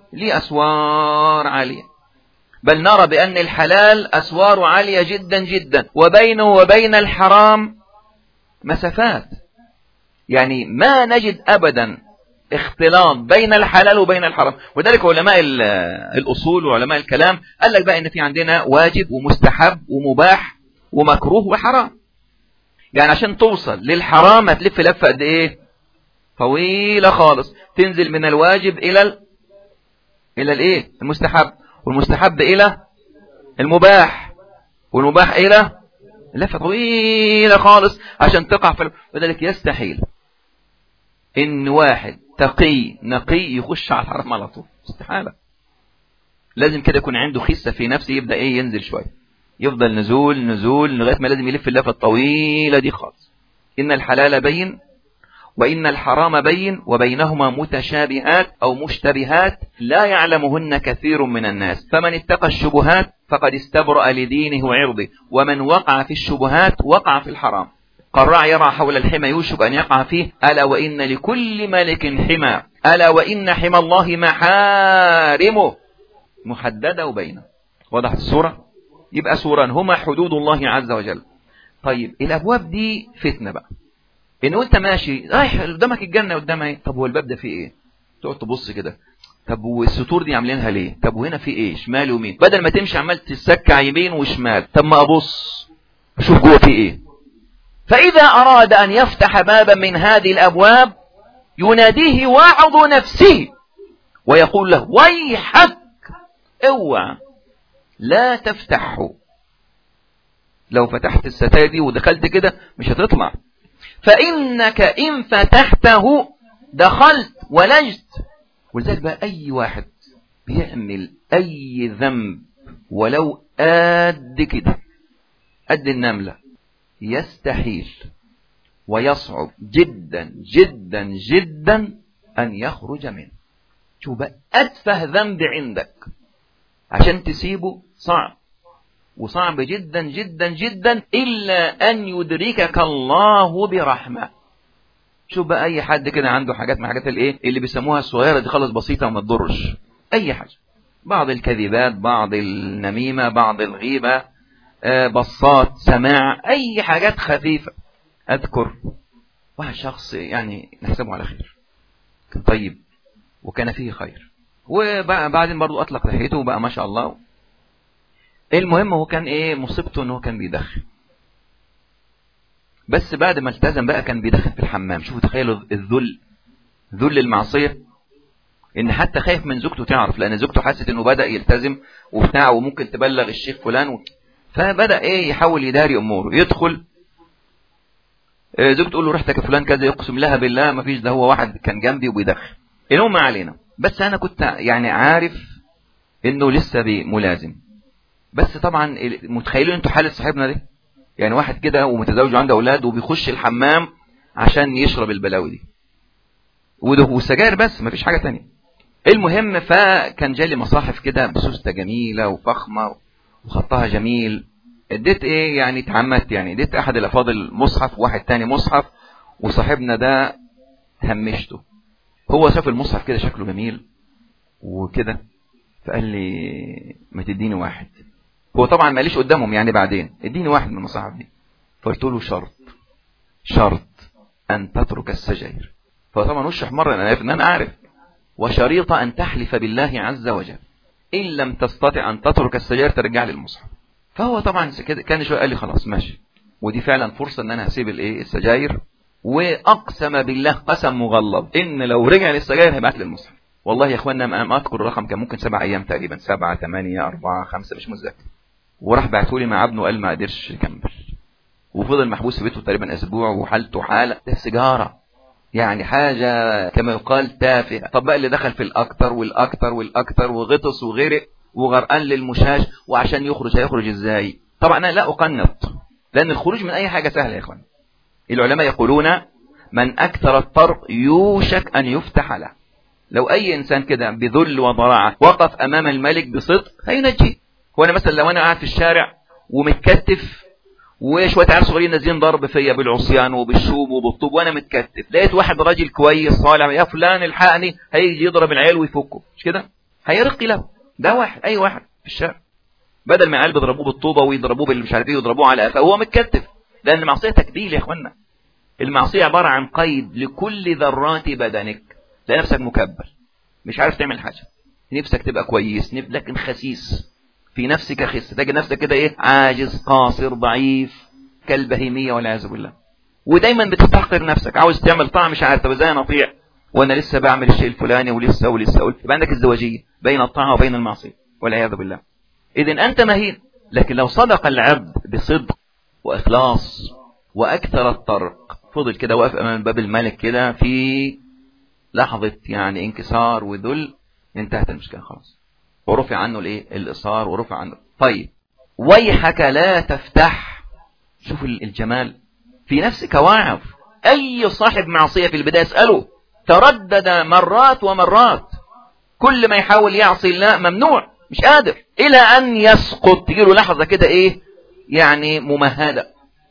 Speaker 1: لأسوار عالية بل نرى بأن الحلال أسوار عالية جدا جدا وبينه وبين الحرام مسافات يعني ما نجد أبدا اختلاط بين الحلال وبين الحرام وذلك علماء الأصول وعلماء الكلام قال لك بقى ان في عندنا واجب ومستحب ومباح ومكروه وحرام يعني عشان توصل للحرام هتلف لفة قد ايه طويلة خالص تنزل من الواجب الى ال... الى الايه المستحب والمستحب الى المباح والمباح الى لفة طويلة خالص عشان تقع في وذلك يستحيل ان واحد تقي نقي يخش على الحرام على طول استحالة لازم كده يكون عنده خسة في نفسه يبدأ ايه ينزل شوية يفضل نزول نزول لغاية ما لازم يلف اللفة الطويلة دي خالص إن الحلال بين وإن الحرام بين وبينهما متشابهات أو مشتبهات لا يعلمهن كثير من الناس فمن اتقى الشبهات فقد استبرأ لدينه وعرضه ومن وقع في الشبهات وقع في الحرام قراع يرى حول الحمى يوشك أن يقع فيه ألا وإن لكل ملك حمى ألا وإن حمى الله محارمه محددة وبينه وضحت الصورة يبقى سوران هما حدود الله عز وجل طيب الأبواب دي فتنة بقى إن أنت ماشي رايح قدامك الجنة قدامها ايه طب هو الباب ده فيه ايه تقعد تبص كده طب والسطور دي عاملينها ليه طب وهنا في ايه شمال ويمين بدل ما تمشي عمال تسكع يمين وشمال طب ما ابص اشوف جوه في ايه فإذا أراد أن يفتح بابا من هذه الأبواب يناديه واعظ نفسه ويقول له ويحك اوعى لا تفتحه لو فتحت الستاير دي ودخلت كده مش هتطلع فإنك إن فتحته دخلت ولجت ولذلك بقى أي واحد بيعمل أي ذنب ولو قد كده قد النملة يستحيل ويصعب جدا جدا جدا أن يخرج منه شوف بقى أتفه ذنب عندك عشان تسيبه صعب وصعب جدا جدا جدا إلا أن يدركك الله برحمة شوف بقى أي حد كده عنده حاجات من حاجات الإيه اللي بيسموها الصغيرة دي خالص بسيطة وما تضرش أي حاجة بعض الكذبات بعض النميمة بعض الغيبة آه، بصات سماع أي حاجات خفيفة أذكر واحد شخص يعني نحسبه على خير كان طيب وكان فيه خير وبعدين برضو أطلق لحيته وبقى ما شاء الله المهم هو كان ايه مصيبته ان هو كان بيدخن بس بعد ما التزم بقى كان بيدخن في الحمام شوفوا تخيلوا الذل ذل المعصية ان حتى خايف من زوجته تعرف لان زوجته حست انه بدأ يلتزم وبتاع وممكن تبلغ الشيخ فلان و... فبدأ ايه يحاول يداري اموره يدخل آه، زوجته تقول له رحتك فلان كذا يقسم لها بالله ما فيش ده هو واحد كان جنبي وبيدخن المهم ما علينا بس انا كنت يعني عارف انه لسه ملازم بس طبعا متخيلين انتوا حالة صاحبنا دي يعني واحد كده ومتزوج وعنده اولاد وبيخش الحمام عشان يشرب البلاوي دي وده والسجاير بس مفيش حاجة تانية المهم فكان جالي مصاحف كده بسوستة جميلة وفخمة وخطها جميل اديت ايه يعني اتعمدت يعني اديت احد الافاضل مصحف وواحد تاني مصحف وصاحبنا ده همشته هو شاف المصحف كده شكله جميل وكده فقال لي ما تديني واحد هو طبعا ماليش قدامهم يعني بعدين اديني واحد من المصاحف دي فقلت له شرط شرط ان تترك السجاير فطبعا وش احمر انا عارف ان انا عارف وشريط ان تحلف بالله عز وجل ان لم تستطع ان تترك السجاير ترجع لي المصحف فهو طبعا كان شويه قال لي خلاص ماشي ودي فعلا فرصه ان انا هسيب الايه السجاير واقسم بالله قسم مغلظ ان لو رجع للسجاير هيبعت لي المصحف والله يا اخوانا ما اذكر الرقم كان ممكن سبع ايام تقريبا سبعة ثمانية اربعة خمسة مش متذكر وراح بعتولي مع ابنه قال ما قدرش يكمل وفضل محبوس في بيته تقريبا اسبوع وحالته حالة سيجارة يعني حاجة كما يقال تافهة طب بقى اللي دخل في الاكتر والاكتر والاكتر وغطس وغرق وغرقان للمشاش وعشان يخرج هيخرج ازاي طبعا انا لا اقنط لان الخروج من اي حاجة سهلة يا اخوان العلماء يقولون من اكثر الطرق يوشك ان يفتح له لو اي انسان كده بذل وضراعة وقف امام الملك بصدق هينجيه هو انا مثلا لو انا قاعد في الشارع ومتكتف وشويه عيال صغيرين نازلين ضرب فيا بالعصيان وبالشوب وبالطوب وانا متكتف لقيت واحد راجل كويس صالح يا فلان الحقني هيجي يضرب العيال ويفكه مش كده هيرقي له ده واحد اي واحد في الشارع بدل ما العيال بيضربوه بالطوبه ويضربوه بالمش مش عارف ايه ويضربوه على قفاه هو متكتف لان المعصيه تكبيل يا اخوانا المعصيه عباره عن قيد لكل ذرات بدنك تلاقي نفسك مكبل مش عارف تعمل حاجه نفسك تبقى كويس لكن خسيس في نفسك خس تجد نفسك كده ايه عاجز قاصر ضعيف كالبهيمية والعياذ بالله ودايما بتستحقر نفسك عاوز تعمل طعم مش عارف طب ازاي انا اطيع وانا لسه بعمل الشيء الفلاني ولسه ولسه يبقى عندك الزواجية بين الطاعة وبين المعصية والعياذ بالله اذا انت مهين لكن لو صدق العبد بصدق واخلاص واكثر الطرق فضل كده واقف امام باب الملك كده في لحظة يعني انكسار وذل انتهت المشكلة خلاص ورفع عنه الايه الاصرار ورفع عنه طيب ويحك لا تفتح شوف الجمال في نفسك واعظ اي صاحب معصية في البداية اسأله تردد مرات ومرات كل ما يحاول يعصي الله ممنوع مش قادر الى ان يسقط تجيله لحظة كده ايه يعني ممهدة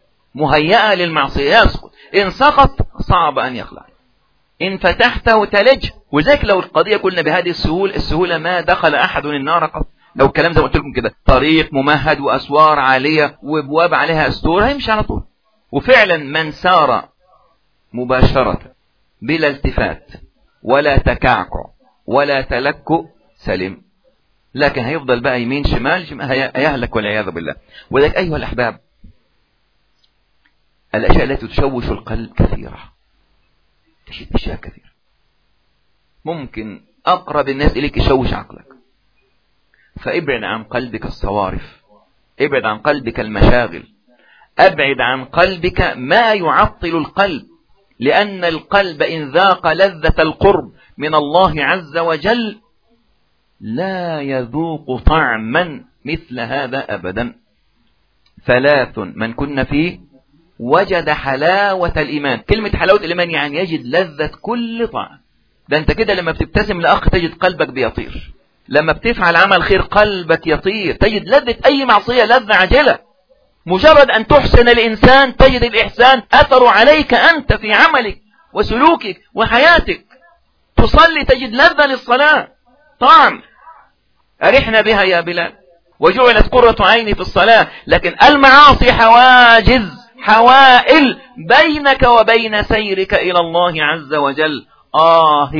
Speaker 1: مهيئة للمعصية يسقط ان سقط صعب ان يخلع إن فتحته تلج وذلك لو القضية قلنا بهذه السهولة السهولة ما دخل أحد النار قط لو الكلام زي ما قلت لكم كده طريق ممهد وأسوار عالية وابواب عليها أسطور هيمشي على طول وفعلا من سار مباشرة بلا التفات ولا تكعكع ولا تلكؤ سلم لكن هيفضل بقى يمين شمال هيهلك والعياذ بالله ولذلك أيها الأحباب الأشياء التي تشوش القلب كثيرة تشيد أشياء كثيرة ممكن أقرب الناس إليك يشوش عقلك فابعد عن قلبك الصوارف ابعد عن قلبك المشاغل أبعد عن قلبك ما يعطل القلب لأن القلب إن ذاق لذة القرب من الله عز وجل لا يذوق طعما مثل هذا أبدا ثلاث من كن فيه وجد حلاوة الإيمان كلمة حلاوة الإيمان يعني يجد لذة كل طعم ده أنت كده لما بتبتسم لأخ تجد قلبك بيطير لما بتفعل عمل خير قلبك يطير تجد لذة أي معصية لذة عجلة مجرد أن تحسن الإنسان تجد الإحسان أثر عليك أنت في عملك وسلوكك وحياتك تصلي تجد لذة للصلاة طعم أرحنا بها يا بلال وجعلت قرة عيني في الصلاة لكن المعاصي حواجز حوائل بينك وبين سيرك إلى الله عز وجل آه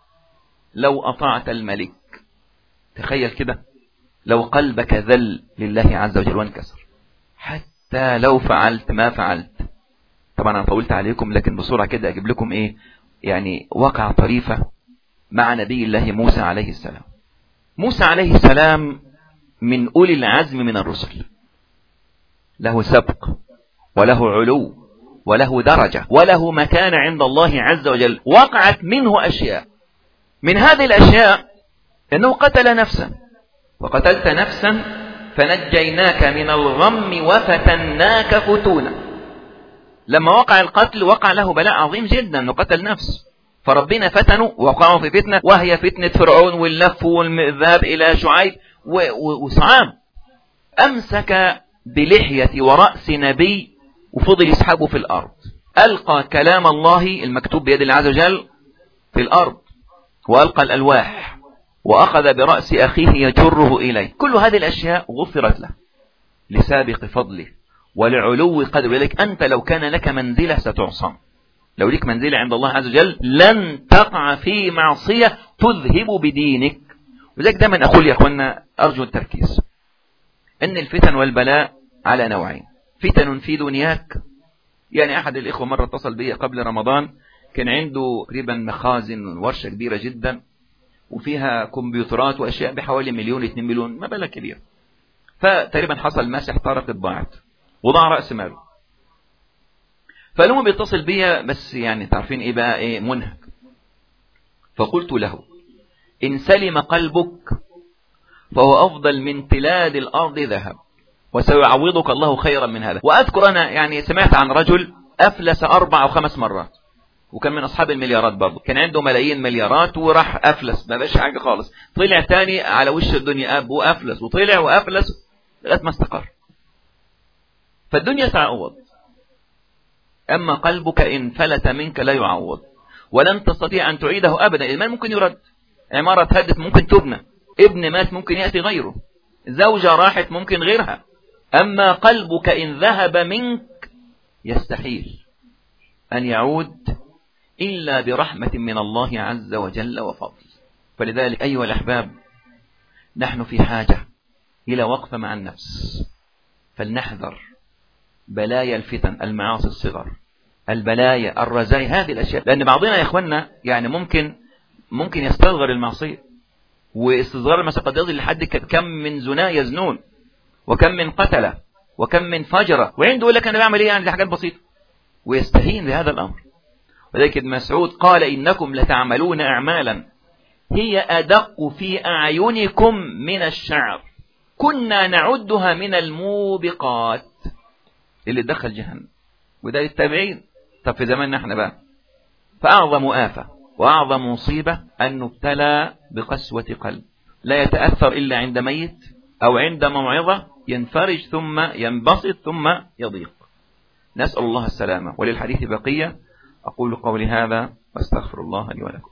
Speaker 1: لو أطعت الملك تخيل كده لو قلبك ذل لله عز وجل وانكسر حتى لو فعلت ما فعلت طبعا أنا طولت عليكم لكن بسرعة كده أجيب لكم إيه يعني وقع طريفة مع نبي الله موسى عليه السلام موسى عليه السلام من أولي العزم من الرسل له سبق وله علو وله درجة وله مكان عند الله عز وجل وقعت منه أشياء من هذه الأشياء أنه قتل نفسا وقتلت نفسا فنجيناك من الغم وفتناك فتونا لما وقع القتل وقع له بلاء عظيم جدا أنه قتل نفس فربنا فتنوا وقعوا في فتنة وهي فتنة فرعون واللف والذهاب إلى شعيب وصعام أمسك بلحية ورأس نبي وفضل يسحبه في الأرض ألقى كلام الله المكتوب بيد الله عز وجل في الأرض وألقى الألواح وأخذ برأس أخيه يجره إليه كل هذه الأشياء غفرت له لسابق فضله ولعلو قدر ولذلك أنت لو كان لك منزلة ستعصم لو لك منزلة عند الله عز وجل لن تقع في معصية تذهب بدينك ولذلك دائما أقول يا أخوانا أرجو التركيز أن الفتن والبلاء على نوعين فتن في دنياك يعني أحد الإخوة مرة اتصل بي قبل رمضان كان عنده تقريبا مخازن ورشة كبيرة جدا وفيها كمبيوترات وأشياء بحوالي مليون اتنين مليون مبلغ كبير فتقريبا حصل مسح طارت اتضاعت وضاع رأس ماله فالمهم بيتصل بيا بس يعني تعرفين ايه بقى ايه منهك فقلت له ان سلم قلبك فهو افضل من تلاد الارض ذهب وسيعوضك الله خيرا من هذا واذكر انا يعني سمعت عن رجل افلس اربع او خمس مرات وكان من اصحاب المليارات برضه كان عنده ملايين مليارات وراح افلس ما بقاش حاجه خالص طلع تاني على وش الدنيا اب وافلس وطلع وافلس لغايه ما استقر فالدنيا تعوض أما قلبك إن فلت منك لا يعوض ولن تستطيع أن تعيده أبدا المال ممكن يرد عمارة هدت ممكن تبنى ابن مات ممكن يأتي غيره زوجة راحت ممكن غيرها أما قلبك إن ذهب منك يستحيل أن يعود إلا برحمة من الله عز وجل وفضل فلذلك أيها الأحباب نحن في حاجة إلى وقفة مع النفس فلنحذر بلايا الفتن المعاصي الصغر البلايا الرزايا هذه الأشياء لأن بعضنا يا إخواننا يعني ممكن ممكن يستصغر المعصية واستصغار المعصية قد يصل لحد كم من زنا يزنون وكم من قتلة وكم من فجرة وعنده يقول لك أنا بعمل إيه يعني دي حاجات بسيطة ويستهين بهذا الأمر ولذلك ابن مسعود قال إنكم لتعملون أعمالا هي أدق في أعينكم من الشعر كنا نعدها من الموبقات اللي دخل جهنم وده للتابعين طب في زماننا احنا بقى فأعظم آفة وأعظم مصيبة أن نبتلى بقسوة قلب لا يتأثر إلا عند ميت أو عند موعظة ينفرج ثم ينبسط ثم يضيق نسأل الله السلامة وللحديث بقية أقول قولي هذا واستغفر الله لي ولكم